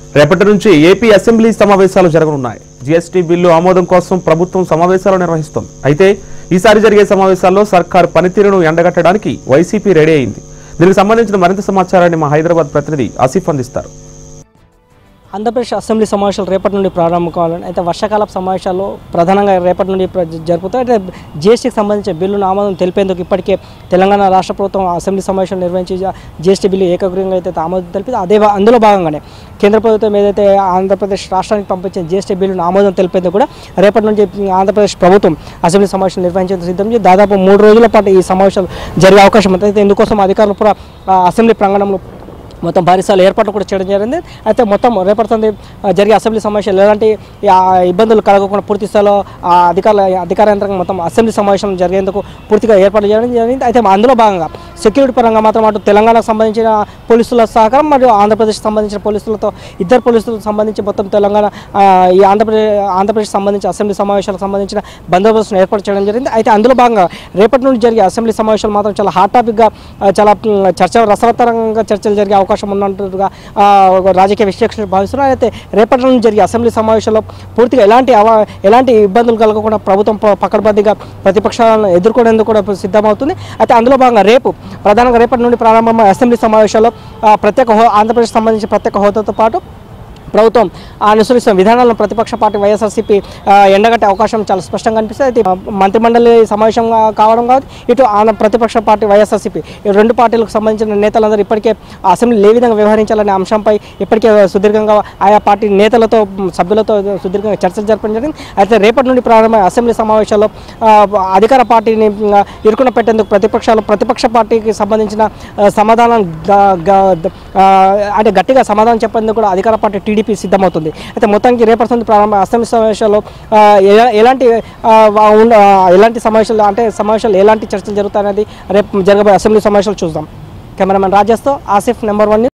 రేపటి నుంచి AP assembly సమావేశాలు జరగనున్నాయి జీఎస్టీ బిల్లు ఆమోదం కోసం ప్రభుత్వం సమావేశాలు నిర్వహిస్తోంది అయితే ఈసారి జరిగే సమావేశాల్లో సర్కార్ పనితీరును ఎండగట్టడానికి వైసీపీ రెడీ అయింది దీనికి సంబంధించిన మరింత సమాచారాన్ని మా హైదరాబాద్ ప్రతినిధి ఆసిఫ్ అందిస్తారు ఆంధ్రప్రదేశ్ అసెంబ్లీ సమావేశాలు రేపటి నుండి ప్రారంభం కావాలని అయితే వర్షాకాల సమావేశాల్లో ప్రధానంగా రేపటి నుండి ప్ర- జరుపుతాయి అయితే జీఎస్టీకి సంబంధించిన బిల్లును ఆమోదం తెలిపేందుకు ఇప్పటికే తెలంగాణ రాష్ట్ర ప్రభుత్వం అసెంబ్లీ సమావేశాలు నిర్వహించి జీఎస్టీ బిల్లు ఏకగ్రీవంగా అయితే ఆమోదం తెలిపింది అదే భా- అందులో భాగంగానే కేంద్ర ప్రభుత్వం ఏదైతే ఆంధ్రప్రదేశ్ రాష్ట్రానికి పంపించిన జీఎస్టీ బిల్లును ఆమోదం తెలిపేందుకు కూడా రేపటి నుంచి ఆంధ్రప్రదేశ్ ప్రభుత్వం అసెంబ్లీ సమావేశాలు నిర్వహించేందుకు సిద్ధం చేసి దాదాపు మూడు రోజుల పాటు ఈ సమావేశాలు జరిగే అవకాశం ఉంది అయితే ఇందుకోసం అధికారులు కూడా ఆ, అసెంబ్లీ ప్రాంగణంలో మొత్తం భారీ స్థాయిలో ఏర్పాట్లు కూడా చేయడం జరిగింది అయితే మొత్తం రేపడుతుంది జరిగే అసెంబ్లీ సమావేశాలు ఎలాంటి ఆ, ఇబ్బందులు కలగకుండా పూర్తి స్థాయిలో ఆ అధికారుల అధికార యంత్రాంగం మొత్తం అసెంబ్లీ సమావేశం జరిగేందుకు పూర్తిగా ఏర్పాట్లు చేయడం జరిగింది అయితే అందులో భాగంగా సెక్యూరిటీ పరంగా మాత్రం అటు తెలంగాణకు సంబంధించిన పోలీసుల సహకారం మరియు ఆంధ్రప్రదేశ్కి సంబంధించిన పోలీసులతో ఇద్దరు పోలీసులకు సంబంధించి మొత్తం తెలంగాణ ఆ, ఈ ఆంధ్రప్రదేశ్ ఆంధ్రప్రదేశ్ సంబంధించి అసెంబ్లీ సమావేశాలకు సంబంధించిన బందోబస్తును ఏర్పాటు చేయడం జరిగింది అయితే అందులో భాగంగా రేపటి నుండి జరిగే అసెంబ్లీ సమావేశాలు మాత్రం చాలా హాట్ టాపిక్గా ఆ, చాలా మ్, చర్చ రసవత్తరంగా చర్చలు జరిగే అవకాశం ఉన్నట్టుగా ఆ, ఒక రాజకీయ విశ్లేషణ భావిస్తున్నారు అయితే రేపటి నుండి జరిగే అసెంబ్లీ సమావేశాల్లో పూర్తిగా ఎలాంటి అవ ఎలాంటి ఇబ్బందులు కలగకుండా ప్రభుత్వం ప- పకడ్బందీగా ప్రతిపక్షాలను ఎదుర్కొనేందుకు కూడా సిద్ధమవుతుంది అయితే అందులో భాగంగా రేపు ప్రధానంగా రేపటి నుండి ప్రారంభమైన అసెంబ్లీ సమావేశాల్లో ఆ, ప్రత్యేక హో ఆంధ్రప్రదేశ్ సంబంధించి ప్రత్యేక హోదాతో పాటు ప్రభుత్వం అనుసరిస్తున్న విధానాలను ప్రతిపక్ష పార్టీ వైఎస్ఆర్సీపీ ఆ, ఎండగట్టే అవకాశం చాలా స్పష్టంగా కనిపిస్తుంది అయితే ఆ, మంత్రిమండలి సమావేశం కా- కావడం కాదు ఇటు ఆంధ్ర ప్రతిపక్ష పార్టీ వైఎస్ఆర్సీపీ ఈ రెండు పార్టీలకు సంబంధించిన నేతలందరూ ఇప్పటికే అసెంబ్లీలో ఏ విధంగా వ్యవహరించాలనే అంశంపై ఇప్పటికే సుదీర్ఘంగా ఆయా పార్టీ నేతలతో మ్, సభ్యులతో సుదీర్ఘంగా చర్చలు జరపడం జరిగింది అయితే రేపటి నుండి ప్రారంభమైన అసెంబ్లీ సమావేశాల్లో ఆ, అధికార పార్టీని మ్, ఇరుకున పెట్టేందుకు ప్రతిపక్షాలు ప్రతిపక్ష పార్టీకి సంబంధించిన ఆ, సమాధానం గ- గ- ఆ, అంటే గట్టిగా సమాధానం చెప్పేందుకు కూడా అధికార పార్టీ టీడీపీ సిద్ధమవుతుంది అయితే మొత్తానికి రేపటి నుండి ప్రారంభ అసెంబ్లీ సమావేశాల్లో ఆ, ఎలా- ఎలాంటి ఆ, వా- ఉండ- ఆ, ఎలాంటి సమావేశాలు అంటే సమావేశాలు ఎలాంటి చర్చలు జరుగుతాయనేది రేపు జరగబోయే అసెంబ్లీ సమావేశాలు చూద్దాం కెమెరామెన్ రాజేష్తో ఆసిఫ్ నెంబర్ వన్